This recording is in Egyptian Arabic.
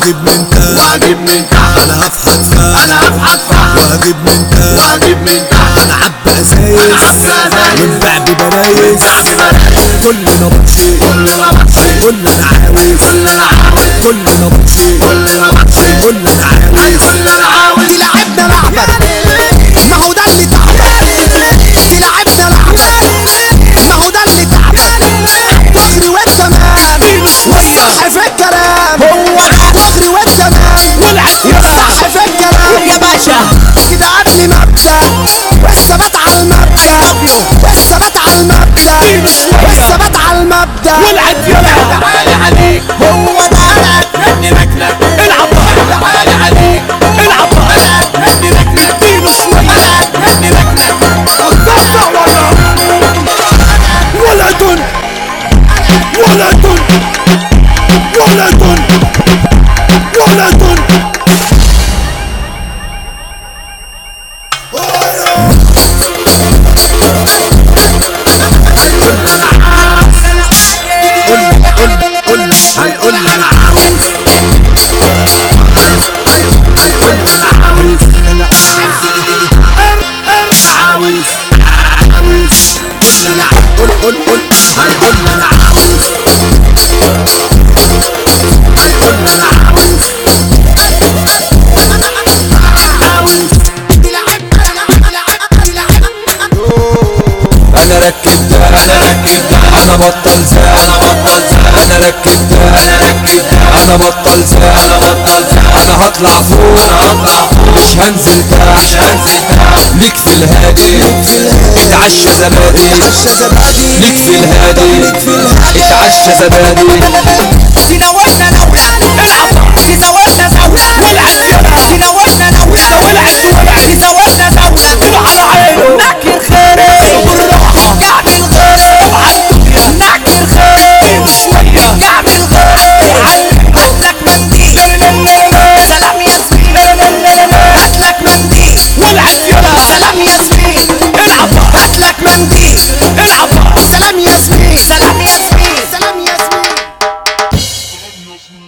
واجيب من تحت واجيب من تحت انا هفحط فحت انا هفحط فحت واجيب من تحت واجيب من تحت انا عبى ازايز عبى أزايز. ونبيع ببلايز تعبي بلاش كلنا بطشي كلنا بطشي كلنا عاوز كلنا عاوز كلنا بطشي كلنا بطشي كلنا عاوز كلنا عاوز لعبنا لعبة ما هو ده اللي تعبان في لعبنا لعبة ما هو ده اللي تعبان دغري والتمام والصح في الكلام هو دغري والتمام والصح في الكلام يا باشا كده قبل ما ابدا والثبات على المبدا والثبات على المبدا والثبات على المبدا تعالي عليك هو ده ابني لكلك العب تعالي عليك العب ابني لكلك ابني لكلك ولد ولد ولد ولد قول قول قول هيقول لي انا عاوز هيقول لي انا عاوز عاوز عاوز قول انا قول قول قول هيقول لي انا عاوز هيقول لي انا عاوز عاوز انا ركبت انا ركبت انا بطل زي انا بطل زي انا ركبت انا ركبت انا بطل زي انا بطل زي انا هطلع فوق انا هطلع فوق مش هنزل تحت مش هنزل تحت ليك في الهادي اتعشى زبادي اتعشى زبادي ليك في الهادي ليك في الهادي اتعشى زبادي سينا واحنا لو